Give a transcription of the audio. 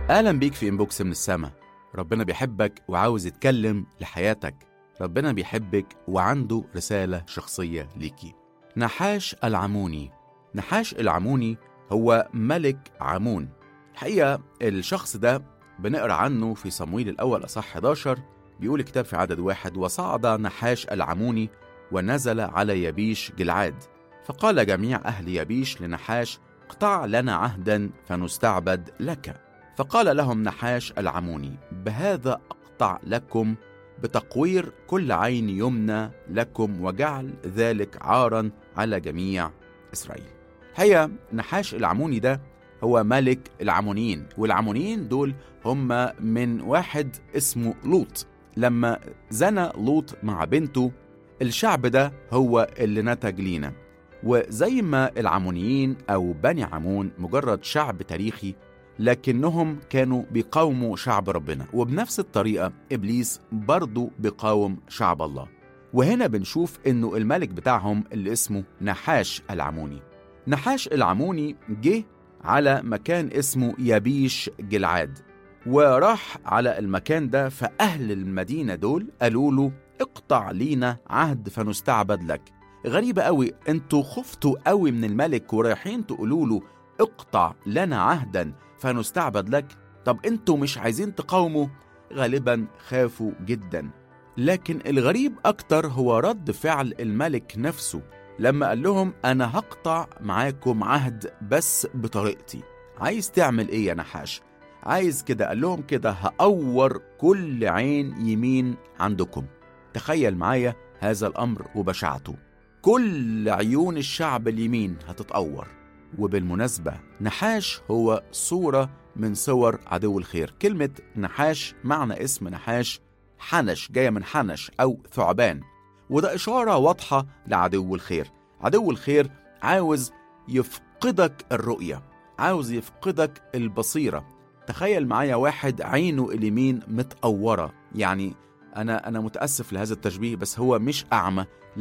اهلا بيك في انبوكس من السما ربنا بيحبك وعاوز يتكلم لحياتك ربنا بيحبك وعنده رسالة شخصية ليكي نحاش العموني نحاش العموني هو ملك عمون الحقيقة الشخص ده بنقرأ عنه في صمويل الأول أصح 11 بيقول الكتاب في عدد واحد وصعد نحاش العموني ونزل على يبيش جلعاد فقال جميع أهل يبيش لنحاش اقطع لنا عهدا فنستعبد لك فقال لهم نحاش العموني بهذا أقطع لكم بتقوير كل عين يمنى لكم وجعل ذلك عارا على جميع إسرائيل هي نحاش العموني ده هو ملك العمونيين والعمونيين دول هم من واحد اسمه لوط لما زنى لوط مع بنته الشعب ده هو اللي نتج لينا وزي ما العمونيين أو بني عمون مجرد شعب تاريخي لكنهم كانوا بيقاوموا شعب ربنا وبنفس الطريقة إبليس برضو بيقاوم شعب الله وهنا بنشوف إنه الملك بتاعهم اللي اسمه نحاش العموني نحاش العموني جه على مكان اسمه يبيش جلعاد وراح على المكان ده فأهل المدينة دول قالوا له اقطع لينا عهد فنستعبد لك غريبة قوي انتوا خفتوا قوي من الملك ورايحين تقولوا له اقطع لنا عهدا فنستعبد لك طب انتوا مش عايزين تقاوموا غالبا خافوا جدا لكن الغريب اكتر هو رد فعل الملك نفسه لما قال لهم انا هقطع معاكم عهد بس بطريقتي عايز تعمل ايه يا نحاش عايز كده قال لهم كده هقور كل عين يمين عندكم تخيل معايا هذا الامر وبشاعته كل عيون الشعب اليمين هتتقور وبالمناسبة نحاش هو صورة من صور عدو الخير كلمة نحاش معنى اسم نحاش حنش جاية من حنش أو ثعبان وده إشارة واضحة لعدو الخير عدو الخير عاوز يفقدك الرؤية عاوز يفقدك البصيرة تخيل معايا واحد عينه اليمين متقورة يعني أنا أنا متأسف لهذا التشبيه بس هو مش أعمى